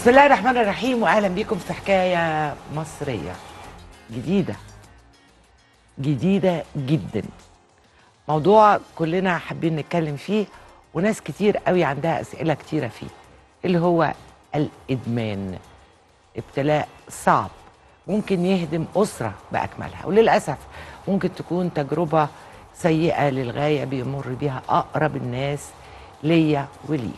بسم الله الرحمن الرحيم واهلا بيكم في حكايه مصريه جديده جديده جدا موضوع كلنا حابين نتكلم فيه وناس كتير قوي عندها اسئله كتيره فيه اللي هو الادمان ابتلاء صعب ممكن يهدم اسره باكملها وللاسف ممكن تكون تجربه سيئه للغايه بيمر بيها اقرب الناس ليا وليك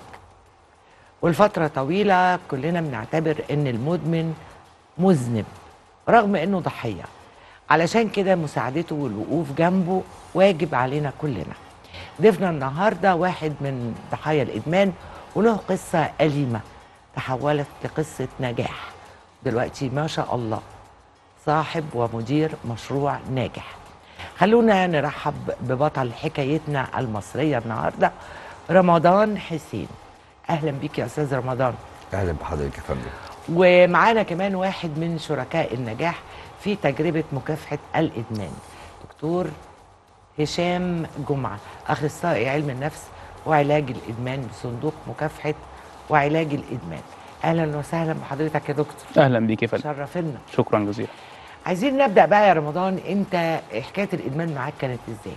والفترة طويلة كلنا بنعتبر ان المدمن مذنب رغم انه ضحية علشان كده مساعدته والوقوف جنبه واجب علينا كلنا ضيفنا النهاردة واحد من ضحايا الإدمان وله قصة أليمة تحولت لقصة نجاح دلوقتي ما شاء الله صاحب ومدير مشروع ناجح خلونا نرحب ببطل حكايتنا المصرية النهاردة رمضان حسين اهلا بيك يا استاذ رمضان اهلا بحضرتك يا فندم ومعانا كمان واحد من شركاء النجاح في تجربه مكافحه الادمان دكتور هشام جمعه اخصائي علم النفس وعلاج الادمان بصندوق مكافحه وعلاج الادمان اهلا وسهلا بحضرتك يا دكتور اهلا بيك يا فندم شرفنا شكرا جزيلا عايزين نبدا بقى يا رمضان انت حكايه الادمان معاك كانت ازاي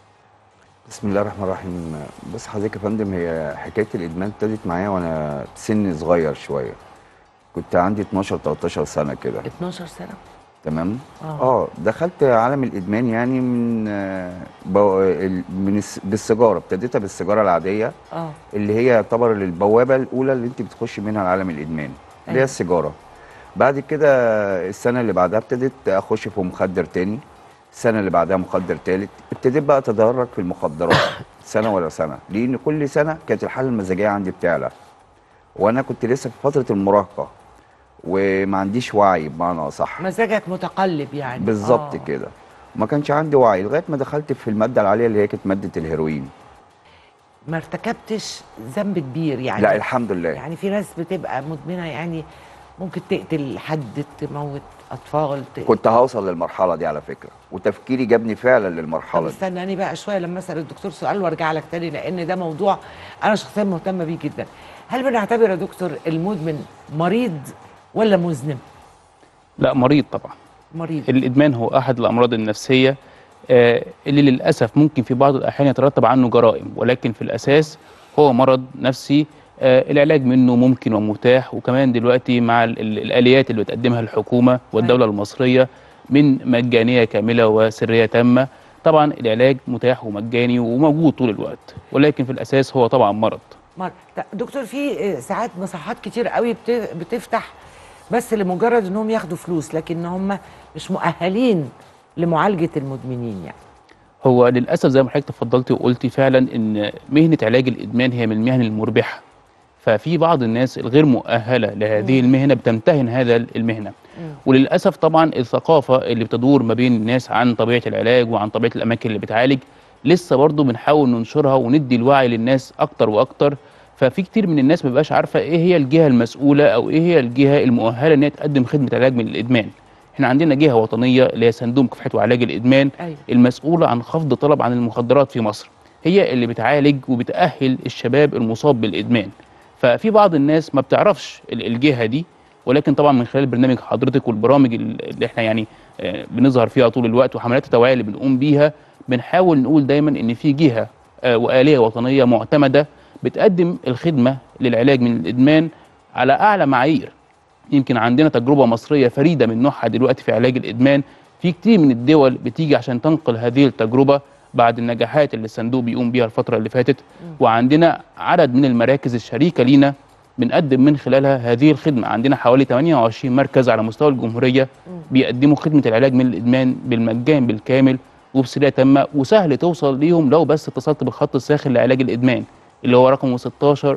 بسم الله الرحمن الرحيم بص حضرتك يا فندم هي حكايه الادمان ابتدت معايا وانا سن صغير شويه كنت عندي 12 13 سنه كده 12 سنه تمام آه. اه دخلت عالم الادمان يعني من آه، بو... ال- من الس... بالسيجاره ابتديتها بالسيجاره العاديه اه اللي هي يعتبر البوابه الاولى اللي انت بتخش منها لعالم الادمان اللي أيوة. هي السيجاره بعد كده السنه اللي بعدها ابتديت اخش في مخدر تاني السنه اللي بعدها مخدر تالت ابتديت بقى اتدرج في المخدرات سنه ورا سنه لان كل سنه كانت الحاله المزاجيه عندي بتعلى وانا كنت لسه في فتره المراهقه وما عنديش وعي بمعنى اصح مزاجك متقلب يعني بالظبط آه. كده ما كانش عندي وعي لغايه ما دخلت في الماده العاليه اللي هي كانت ماده الهيروين ما ارتكبتش ذنب كبير يعني لا الحمد لله يعني في ناس بتبقى مدمنه يعني ممكن تقتل حد تموت اطفال ت... كنت هوصل للمرحله دي على فكره وتفكيري جابني فعلا طب للمرحله دي استناني بقى شويه لما اسال الدكتور سؤال وارجع لك تاني لان ده موضوع انا شخصيا مهتمه بيه جدا هل بنعتبر يا دكتور المدمن مريض ولا مذنب لا مريض طبعا مريض الادمان هو احد الامراض النفسيه آه، اللي للاسف ممكن في بعض الاحيان يترتب عنه جرائم ولكن في الاساس هو مرض نفسي آه، العلاج منه ممكن ومتاح وكمان دلوقتي مع ال- ال- الاليات اللي بتقدمها الحكومه والدوله المصريه من مجانيه كامله وسريه تامه طبعا العلاج متاح ومجاني وموجود طول الوقت ولكن في الاساس هو طبعا مرض مر... ط- دكتور في آه، ساعات مصحات كتير قوي بت... بتفتح بس لمجرد انهم ياخدوا فلوس لكن هم مش مؤهلين لمعالجه المدمنين يعني هو للاسف زي ما حضرتك تفضلتي وقلتي فعلا ان مهنه علاج الادمان هي من المهن المربحه ففي بعض الناس الغير مؤهله لهذه المهنه بتمتهن هذا المهنه وللاسف طبعا الثقافه اللي بتدور ما بين الناس عن طبيعه العلاج وعن طبيعه الاماكن اللي بتعالج لسه برضه بنحاول ننشرها وندي الوعي للناس اكتر واكتر ففي كتير من الناس ما بيبقاش عارفه ايه هي الجهه المسؤوله او ايه هي الجهه المؤهله ان هي تقدم خدمه علاج من الادمان احنا عندنا جهه وطنيه اللي هي صندوق مكافحه وعلاج الادمان أيوة. المسؤوله عن خفض طلب عن المخدرات في مصر هي اللي بتعالج وبتاهل الشباب المصاب بالادمان ففي بعض الناس ما بتعرفش ال- الجهه دي ولكن طبعا من خلال برنامج حضرتك والبرامج ال- اللي احنا يعني آه، بنظهر فيها طول الوقت وحملات التوعيه اللي بنقوم بيها بنحاول نقول دايما ان في جهه آه، واليه وطنيه معتمده بتقدم الخدمه للعلاج من الادمان على اعلى معايير يمكن عندنا تجربه مصريه فريده من نوعها دلوقتي في علاج الادمان في كتير من الدول بتيجي عشان تنقل هذه التجربه بعد النجاحات اللي الصندوق بيقوم بيها الفتره اللي فاتت وعندنا عدد من المراكز الشريكه لينا بنقدم من خلالها هذه الخدمه عندنا حوالي 28 مركز على مستوى الجمهوريه بيقدموا خدمه العلاج من الادمان بالمجان بالكامل وبسريه تامه وسهل توصل ليهم لو بس اتصلت بالخط الساخن لعلاج الادمان اللي هو رقمه 16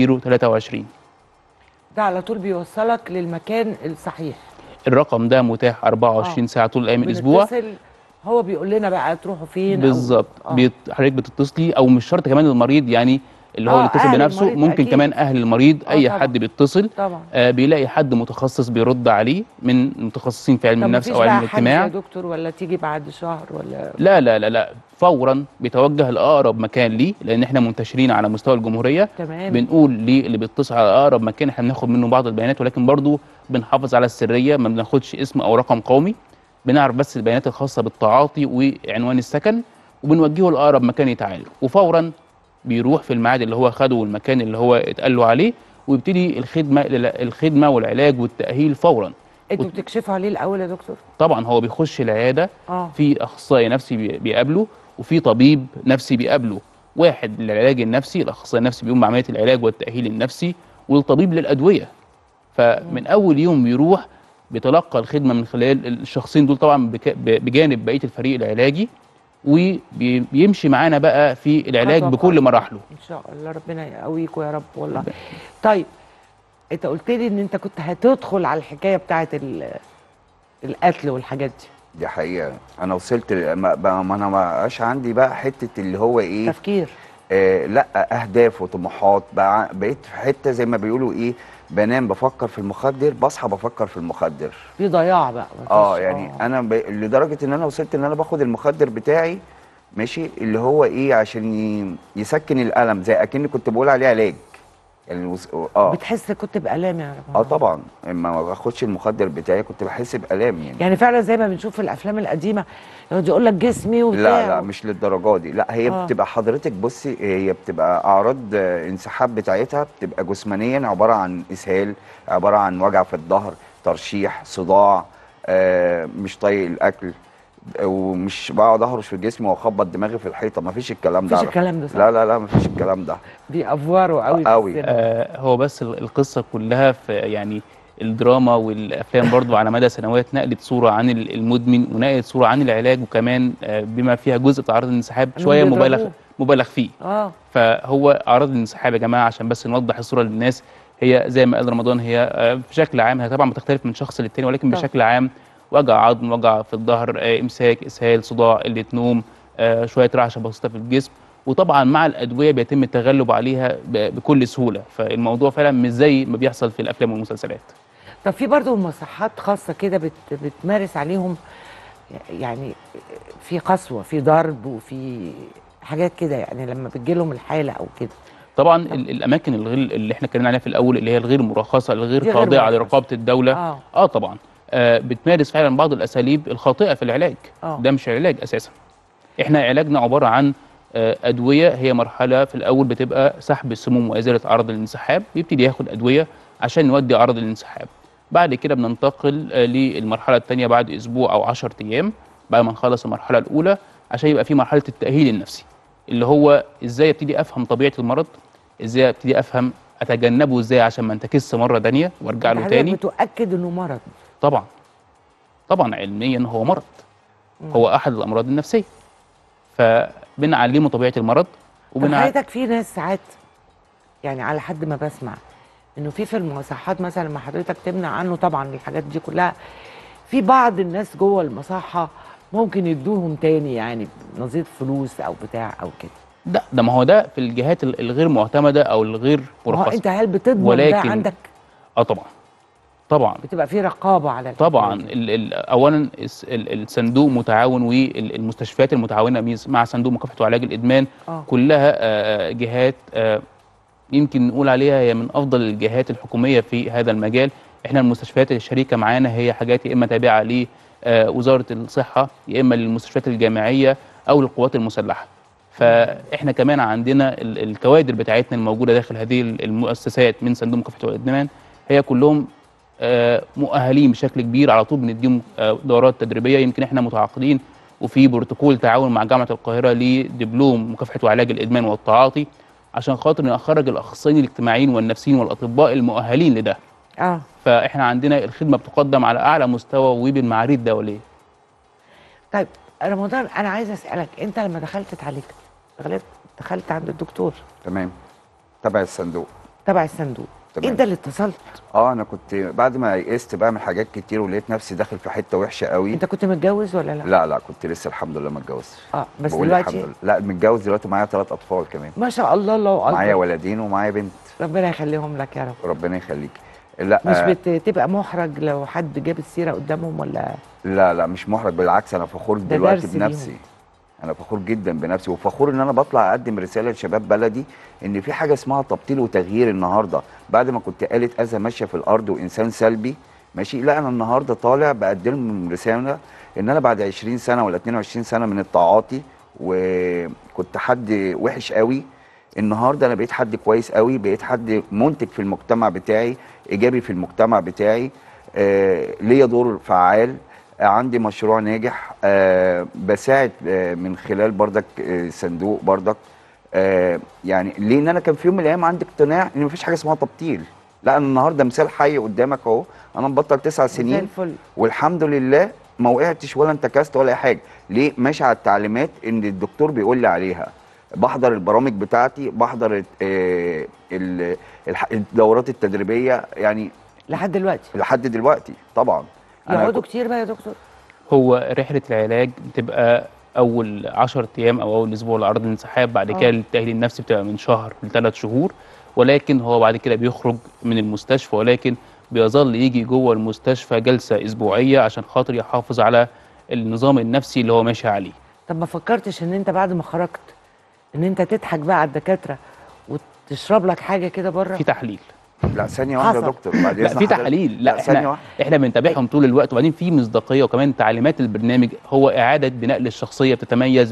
023 ده على طول بيوصلك للمكان الصحيح الرقم ده متاح 24 آه. ساعه طول ايام الاسبوع بنتصل هو بيقول لنا بقى تروحوا فين أو- بالظبط آه. بيت... حضرتك بتصلي او مش شرط كمان المريض يعني اللي هو آه، اللي يتصل أهل بنفسه المريض ممكن أكيد. كمان اهل المريض آه، اي طبعاً. حد بيتصل طبعا آه بيلاقي حد متخصص بيرد عليه من متخصصين في علم طب النفس مفيش او علم بقى حجز يا الاجتماع دكتور ولا تيجي بعد شهر ولا لا لا لا لا فورا بيتوجه لاقرب مكان ليه لان احنا منتشرين على مستوى الجمهوريه تمام بنقول للي بيتصل على اقرب مكان احنا بناخد منه بعض البيانات ولكن برضو بنحافظ على السريه ما بناخدش اسم او رقم قومي بنعرف بس البيانات الخاصه بالتعاطي وعنوان السكن وبنوجهه لاقرب مكان يتعالج وفورا بيروح في الميعاد اللي هو خده والمكان اللي هو اتقال له عليه ويبتدي الخدمه الخدمه والعلاج والتاهيل فورا انتوا بتكشفوا عليه الاول يا دكتور طبعا هو بيخش العياده اه في اخصائي نفسي بي- بيقابله وفي طبيب نفسي بيقابله واحد للعلاج النفسي الاخصائي النفسي بيقوم بعمليه العلاج والتاهيل النفسي والطبيب للادويه فمن اول يوم بيروح بيتلقى الخدمه من خلال الشخصين دول طبعا بك- ب- بجانب بقيه الفريق العلاجي وبيمشي معانا بقى في العلاج خطوة بكل خطوة. مراحله ان شاء الله ربنا يقويكوا يا رب والله طيب انت قلت لي ان انت كنت هتدخل على الحكايه بتاعت ال- القتل والحاجات دي دي حقيقه انا وصلت ل- ما, بقى- ما انا ما بقاش عندي بقى حته اللي هو ايه تفكير آه لا اهداف وطموحات بقى بقيت في حته زي ما بيقولوا ايه بنام بفكر في المخدر بصحى بفكر في المخدر في ضياع بقى مفيش- اه يعني انا ب... لدرجه ان انا وصلت ان انا باخد المخدر بتاعي ماشي اللي هو ايه عشان ي... يسكن الالم زي اكني كنت بقول عليه علاج يعني وص... اه بتحس كنت بالام يا رب اه طبعا اما ما باخدش المخدر بتاعي كنت بحس بالام يعني يعني فعلا زي ما بنشوف في الافلام القديمه يقعد يقول لك جسمي وبتاع لا لا مش للدرجه دي لا هي آه. بتبقى حضرتك بصي هي بتبقى اعراض آه، انسحاب بتاعتها بتبقى جسمانيا عباره عن اسهال عباره عن وجع في الظهر ترشيح صداع آه، مش طايق الاكل ومش بقعد اهرش في جسمي واخبط دماغي في الحيطه ما فيش الكلام ده مفيش على فكرة. الكلام ده صح لا لا لا ما فيش الكلام ده بيأفوروا قوي في قوي. السينما. آه هو بس ال- القصه كلها في يعني الدراما والافلام برضو على مدى سنوات نقلت صوره عن ال- المدمن ونقلت صوره عن العلاج وكمان آه بما فيها جزء تعرض الانسحاب إنهم شويه مبالغ بيضربوه. مبالغ فيه اه فهو اعراض الانسحاب يا جماعه عشان بس نوضح الصوره للناس هي زي ما قال رمضان هي آه، بشكل عام هي طبعا بتختلف من شخص للتاني ولكن طبعا. بشكل عام وجع عظم وجع في الظهر آه، امساك اسهال صداع قله نوم آه، شويه رعشه بسيطه في الجسم وطبعا مع الادويه بيتم التغلب عليها ب- بكل سهوله فالموضوع فعلا مش زي ما بيحصل في الافلام والمسلسلات طب في برضه مصحات خاصه كده بت بتمارس عليهم يعني في قسوه في ضرب وفي حاجات كده يعني لما بتجيلهم الحاله او كده طبعا ال- الاماكن الغير اللي احنا اتكلمنا عليها في الاول اللي هي الغير مرخصه دي الغير غير خاضعه مرخصة. لرقابه الدوله اه اه طبعا آه بتمارس فعلا بعض الاساليب الخاطئه في العلاج آه. ده مش علاج اساسا احنا علاجنا عباره عن آه ادويه هي مرحله في الاول بتبقى سحب السموم وازاله عرض الانسحاب بيبتدي ياخد ادويه عشان يودي عرض الانسحاب بعد كده بننتقل آه للمرحله الثانيه بعد اسبوع او 10 ايام بعد ما نخلص المرحله الاولى عشان يبقى في مرحله التاهيل النفسي اللي هو ازاي ابتدي افهم طبيعه المرض ازاي ابتدي افهم اتجنبه ازاي عشان ما انتكس مره تانية وارجع له حضرتك تاني بتؤكد انه مرض طبعا طبعا علميا هو مرض هو احد الامراض النفسيه فبنعلمه طبيعه المرض طب وبنع... حضرتك في ناس ساعات يعني على حد ما بسمع انه في في المصحات مثلا لما حضرتك تمنع عنه طبعا الحاجات دي كلها في بعض الناس جوه المصحه ممكن يدوهم تاني يعني نظير فلوس او بتاع او كده ده ده ما هو ده في الجهات ال- الغير معتمده او الغير ما هو مرخصه انت هل بتضمن ده ولكن- عندك اه طبعا طبعا بتبقى في رقابه على الحكاية طبعا دي. ال ال اولا الس- ال- الصندوق متعاون والمستشفيات المتعاونه ميز- مع صندوق مكافحه وعلاج الادمان آه. كلها آه، جهات آه، يمكن نقول عليها هي من افضل الجهات الحكوميه في هذا المجال احنا المستشفيات الشريكه معانا هي حاجات يا اما تابعه لوزاره الصحه يا اما للمستشفيات الجامعيه او للقوات المسلحه فاحنا كمان عندنا ال- الكوادر بتاعتنا الموجوده داخل هذه المؤسسات من صندوق مكافحه الادمان هي كلهم آه، مؤهلين بشكل كبير على طول بنديهم آه، دورات تدريبيه يمكن احنا متعاقدين وفي بروتوكول تعاون مع جامعه القاهره لدبلوم مكافحه وعلاج الادمان والتعاطي عشان خاطر نخرج الاخصائيين الاجتماعيين والنفسيين والاطباء المؤهلين لده اه فاحنا عندنا الخدمه بتقدم على اعلى مستوى وبالمعايير الدوليه طيب رمضان انا عايزه اسالك انت لما دخلت اتعالجت غلبت دخلت عند الدكتور تمام تبع الصندوق تبع الصندوق تمام. انت اللي اتصلت اه انا كنت بعد ما يئست بقى من حاجات كتير ولقيت نفسي داخل في حته وحشه قوي انت كنت متجوز ولا لا لا لا كنت لسه الحمد لله ما اتجوزتش اه بس بقول دلوقتي الحمد لله لا متجوز دلوقتي معايا ثلاث اطفال كمان ما شاء الله الله اكبر معايا ولدين ومعايا بنت ربنا يخليهم لك يا رب ربنا يخليك لا مش آه بتبقى محرج لو حد جاب السيره قدامهم ولا لا لا مش محرج بالعكس انا فخور ده دلوقتي درس بنفسي ليهم. انا فخور جدا بنفسي وفخور ان انا بطلع اقدم رساله لشباب بلدي ان في حاجه اسمها تبطيل وتغيير النهارده بعد ما كنت آلة اذى ماشيه في الارض وانسان سلبي ماشي لا انا النهارده طالع بقدم لهم رساله ان انا بعد 20 سنه ولا 22 سنه من التعاطي وكنت حد وحش قوي النهارده انا بقيت حد كويس قوي بقيت حد منتج في المجتمع بتاعي ايجابي في المجتمع بتاعي آه ليا دور فعال آه عندي مشروع ناجح آه بساعد آه من خلال بردك آه صندوق بردك آه يعني لان انا كان في يوم من الايام عندي اقتناع ان مفيش حاجه اسمها تبطيل لا انا النهارده مثال حي قدامك اهو انا مبطل تسع زي سنين الفل والحمد لله ما وقعتش ولا انتكست ولا اي حاجه ليه ماشي على التعليمات ان الدكتور بيقول لي عليها بحضر البرامج بتاعتي بحضر آه، ال- الح- الدورات التدريبيه يعني لحد دلوقتي لحد دلوقتي طبعا أنا يقعدوا كنت- كتير بقى يا دكتور هو رحله العلاج بتبقى اول 10 ايام او اول اسبوع لعرض الانسحاب بعد آه. كده التاهيل النفسي بتبقى من شهر لثلاث شهور ولكن هو بعد كده بيخرج من المستشفى ولكن بيظل يجي جوه المستشفى جلسه اسبوعيه عشان خاطر يحافظ على النظام النفسي اللي هو ماشي عليه طب ما فكرتش ان انت بعد ما خرجت ان انت تضحك بقى على الدكاتره وتشرب لك حاجه كده بره في تحليل لا ثانيه واحده يا حصل. دكتور بعد لا إذن في حضرتك. تحاليل لا ثانيه احنا واحده احنا بنتابعهم طول الوقت وبعدين في مصداقيه وكمان تعليمات البرنامج هو اعاده بناء للشخصيه بتتميز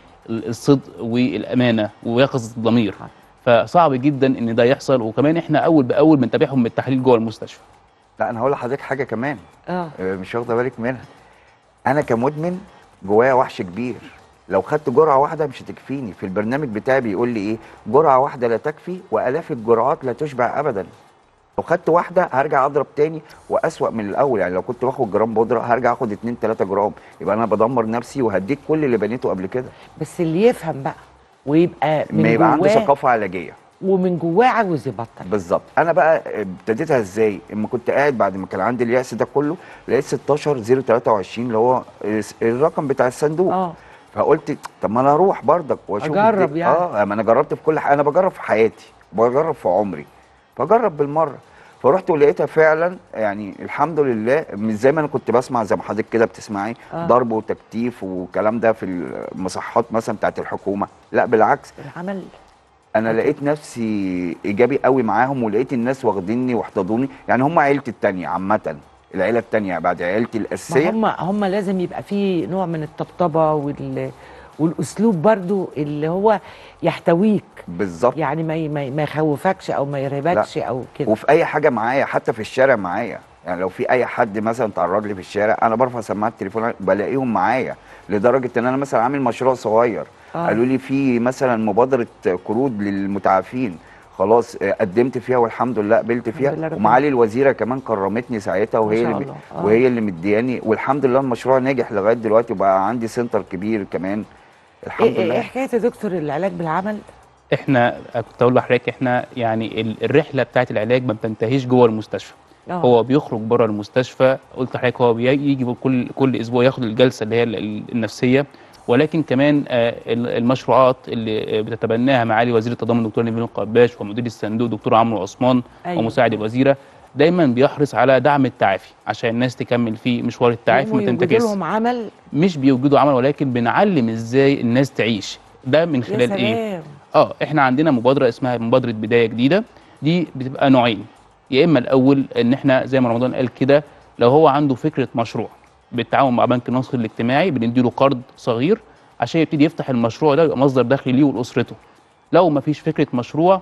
بالصدق والامانه ويقظه الضمير فصعب جدا ان ده يحصل وكمان احنا اول باول بنتابعهم بالتحليل جوه المستشفى لا انا هقول لحضرتك حاجه كمان اه آه، مش واخده بالك منها انا كمدمن جوايا وحش كبير لو خدت جرعه واحده مش هتكفيني في البرنامج بتاعي بيقول لي ايه جرعه واحده لا تكفي والاف الجرعات لا تشبع ابدا لو خدت واحده هرجع اضرب تاني واسوا من الاول يعني لو كنت باخد جرام بودره هرجع اخد 2 3 جرام يبقى انا بدمر نفسي وهديك كل اللي بنيته قبل كده بس اللي يفهم بقى ويبقى من ما يبقى عنده جواه ثقافه علاجيه ومن جواه عاوز يبطل بالظبط انا بقى ابتديتها ازاي اما كنت قاعد بعد ما كان عندي اليأس ده كله لقيت 16 023 اللي هو الرقم بتاع الصندوق اه فقلت طب ما انا اروح برضك واشوف أجرب الد- يعني. اه ما انا جربت في كل حاجه انا بجرب في حياتي بجرب في عمري فجرب بالمره فرحت ولقيتها فعلا يعني الحمد لله مش زي ما انا كنت بسمع زي ما حضرتك كده بتسمعي آه. ضرب وتكتيف والكلام ده في المصحات مثلا بتاعت الحكومه لا بالعكس العمل انا لقيت نفسي ايجابي قوي معاهم ولقيت الناس واخديني واحتضوني يعني هم عيلتي التانية عامه العيله التانية بعد عيلتي ما الاساسيه هم هم لازم يبقى في نوع من الطبطبه وال والاسلوب برضو اللي هو يحتويك بالظبط يعني ما ي- ما ي- ما يخوفكش او ما يرهبكش او كده وفي اي حاجه معايا حتى في الشارع معايا يعني لو في اي حد مثلا تعرض لي في الشارع انا برفع سماعه التليفون بلاقيهم معايا لدرجه ان انا مثلا عامل مشروع صغير آه. قالوا لي في مثلا مبادره قروض للمتعافين خلاص آه، قدمت فيها والحمد لله قبلت الحمد لله فيها ربنا- ومعالي الوزيره كمان كرمتني ساعتها ما وهي شاء اللي الله. آه. وهي اللي مدياني والحمد لله المشروع ناجح لغايه دلوقتي وبقى عندي سنتر كبير كمان الحمد ايه, إيه, لله إيه حكايه يا دكتور العلاج بالعمل احنا كنت اقول لحضرتك احنا يعني ال- الرحله بتاعت العلاج ما بتنتهيش جوه المستشفى آه. هو بيخرج بره المستشفى قلت لحضرتك هو بيجي كل كل اسبوع ياخد الجلسه اللي هي ال- ال- النفسيه ولكن كمان آه، ال- المشروعات اللي آه، بتتبناها معالي وزير التضامن دكتور نبيل القباش ومدير الصندوق دكتور عمرو عثمان أيوة. ومساعد الوزيره دايما بيحرص على دعم التعافي عشان الناس تكمل في مشوار التعافي يقوموا ما يوجدوا تنتكس لهم عمل مش بيوجدوا عمل ولكن بنعلم ازاي الناس تعيش ده من يا خلال ايه سلام اه احنا عندنا مبادره اسمها مبادره بدايه جديده دي بتبقى نوعين يا اما الاول ان احنا زي ما رمضان قال كده لو هو عنده فكره مشروع بالتعاون مع بنك النصر الاجتماعي بنديله قرض صغير عشان يبتدي يفتح المشروع ده ويبقى مصدر دخل ليه ولاسرته لو ما فيش فكره مشروع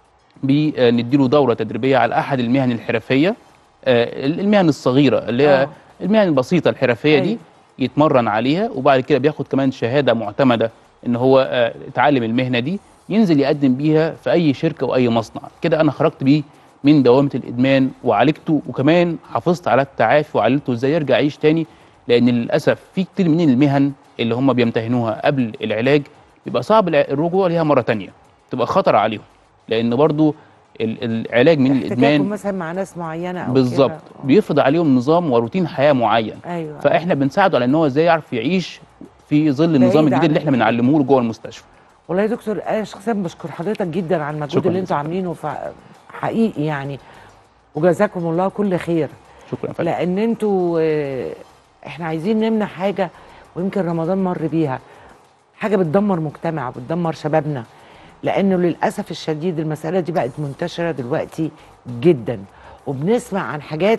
بنديله دوره تدريبيه على احد المهن الحرفيه آه، المهن الصغيره اللي هي آه. المهن البسيطه الحرفيه دي أيوة. يتمرن عليها وبعد كده بياخد كمان شهاده معتمده ان هو آه، اتعلم المهنه دي ينزل يقدم بيها في اي شركه واي مصنع كده انا خرجت بيه من دوامه الادمان وعالجته وكمان حافظت على التعافي وعلمته ازاي يرجع يعيش تاني لان للاسف في كتير من المهن اللي هم بيمتهنوها قبل العلاج بيبقى صعب الع- الرجوع ليها مره تانية تبقى خطر عليهم لان برضو ال- العلاج من احتكاكهم الادمان مثلا مع ناس معينه او بالظبط كده. بيفرض عليهم نظام وروتين حياه معين ايوه فاحنا بنساعده على ان هو ازاي يعرف يعيش في ظل النظام بعيد الجديد عن اللي احنا بنعلمه له جوه المستشفى والله يا دكتور انا شخصيا بشكر حضرتك جدا على المجهود شكراً اللي انتوا جزيلاً. عاملينه ف- حقيقي يعني وجزاكم الله كل خير شكرا يا فندم لان انتوا آه، احنا عايزين نمنع حاجه ويمكن رمضان مر بيها حاجه بتدمر مجتمع وبتدمر شبابنا لانه للاسف الشديد المساله دي بقت منتشره دلوقتي جدا وبنسمع عن حاجات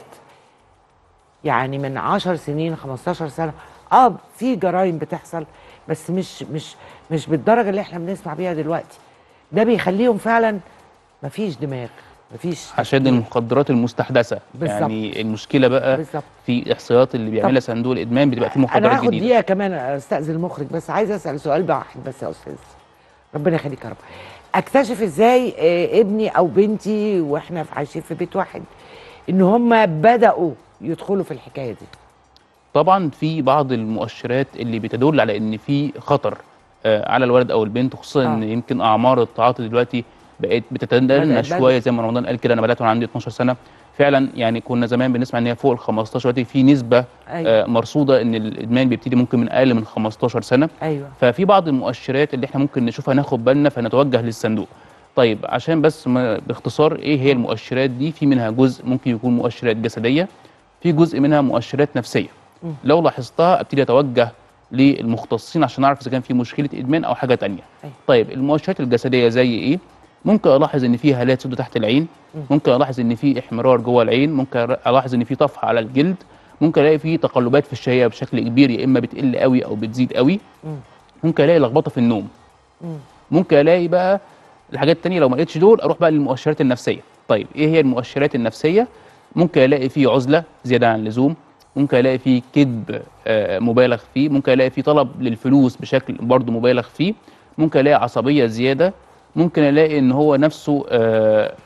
يعني من 10 سنين 15 سنه اه في جرائم بتحصل بس مش مش مش بالدرجه اللي احنا بنسمع بيها دلوقتي ده بيخليهم فعلا مفيش دماغ مفيش عشان تفكير. المخدرات المستحدثه بالظبط. يعني المشكله بقى بالظبط في الاحصائيات اللي بيعملها صندوق الادمان بتبقى في انا مخدرات هاخد جديده دقيقه كمان استاذن المخرج بس عايز اسال سؤال واحد بس يا استاذ ربنا يخليك يا رب اكتشف ازاي آه، ابني او بنتي واحنا في- عايشين في بيت واحد ان هم بداوا يدخلوا في الحكايه دي طبعا في بعض المؤشرات اللي بتدل على ان في خطر آه، على الولد او البنت خصوصا ان آه. يمكن اعمار التعاطي دلوقتي بقت بتتدنى بدأت شويه بدري. زي ما رمضان قال كده انا بدات وانا عندي 12 سنه فعلا يعني كنا زمان بنسمع ان هي فوق ال 15 دلوقتي في نسبه ايوه آه، مرصوده ان الادمان بيبتدي ممكن من اقل من 15 سنه ايوه ففي بعض المؤشرات اللي احنا ممكن نشوفها ناخد بالنا فنتوجه للصندوق طيب عشان بس ما باختصار ايه هي المؤشرات دي في منها جزء ممكن يكون مؤشرات جسديه في جزء منها مؤشرات نفسيه مم. لو لاحظتها ابتدي اتوجه للمختصين عشان اعرف اذا كان في مشكله ادمان او حاجه تانية أيوة. طيب المؤشرات الجسديه زي ايه ممكن الاحظ ان في هالات سودة تحت العين مم. ممكن الاحظ ان في احمرار جوه العين ممكن الاحظ ان في طفح على الجلد ممكن الاقي في تقلبات في الشهيه بشكل كبير يا اما بتقل قوي او بتزيد قوي مم. ممكن الاقي لخبطه في النوم مم. ممكن الاقي بقى الحاجات التانية لو ما لقيتش دول اروح بقى للمؤشرات النفسيه طيب ايه هي المؤشرات النفسيه ممكن الاقي فيه عزله زياده عن اللزوم ممكن الاقي فيه كذب آه، مبالغ فيه ممكن الاقي فيه طلب للفلوس بشكل برضه مبالغ فيه ممكن الاقي عصبيه زياده ممكن الاقي ان هو نفسه آه،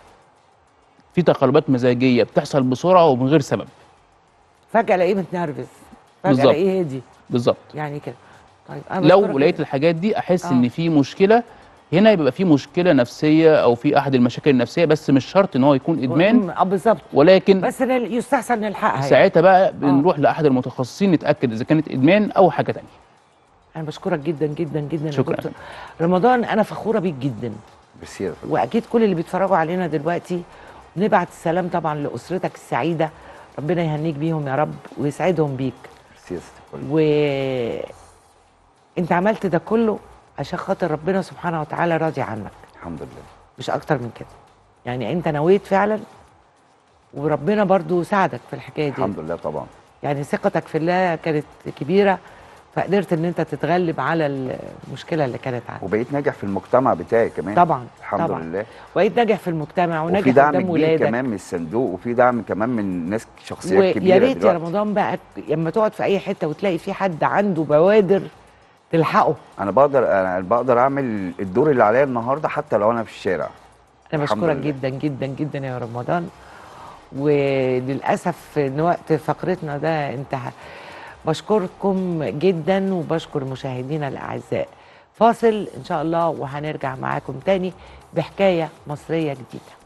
في تقلبات مزاجيه بتحصل بسرعه ومن غير سبب فجاه الاقيه متنرفز فجاه بالظبط. الاقيه هادي بالظبط يعني كده طيب أنا بشكرك لو لقيت جداً. الحاجات دي احس آه. ان في مشكله هنا يبقى في مشكله نفسيه او في احد المشاكل النفسيه بس مش شرط ان هو يكون ادمان مم، اه بالظبط ولكن بس نل- يستحسن نلحقها يعني. ساعتها بقى بنروح لاحد المتخصصين نتاكد اذا كانت ادمان او حاجه تانية انا بشكرك جدا جدا جدا يا شكراً. دكتور. رمضان انا فخوره بيك جدا بس يا فندم. واكيد كل اللي بيتفرجوا علينا دلوقتي نبعت السلام طبعا لاسرتك السعيده ربنا يهنيك بيهم يا رب ويسعدهم بيك بس يا ست الكل. و انت عملت ده كله عشان خاطر ربنا سبحانه وتعالى راضي عنك الحمد لله مش اكتر من كده يعني انت نويت فعلا وربنا برضو ساعدك في الحكايه دي الحمد لله طبعا يعني ثقتك في الله كانت كبيره فقدرت ان انت تتغلب على المشكله اللي كانت عندك وبقيت ناجح في المجتمع بتاعي كمان طبعا الحمد طبعا لله بقيت ناجح في المجتمع وناجح وفي دعم قدام كبير ولادك كمان من الصندوق وفي دعم كمان من ناس شخصيات ويا كبيره ريت يا دلوقتي رمضان بقى لما تقعد في اي حته وتلاقي في حد عنده بوادر تلحقه انا بقدر انا بقدر اعمل الدور اللي عليا النهارده حتى لو انا في الشارع انا الحمد بشكرك لله. جدا جدا جدا يا رمضان وللاسف ان وقت فقرتنا ده انتهى بشكركم جدا وبشكر مشاهدينا الاعزاء فاصل ان شاء الله وهنرجع معاكم تاني بحكايه مصريه جديده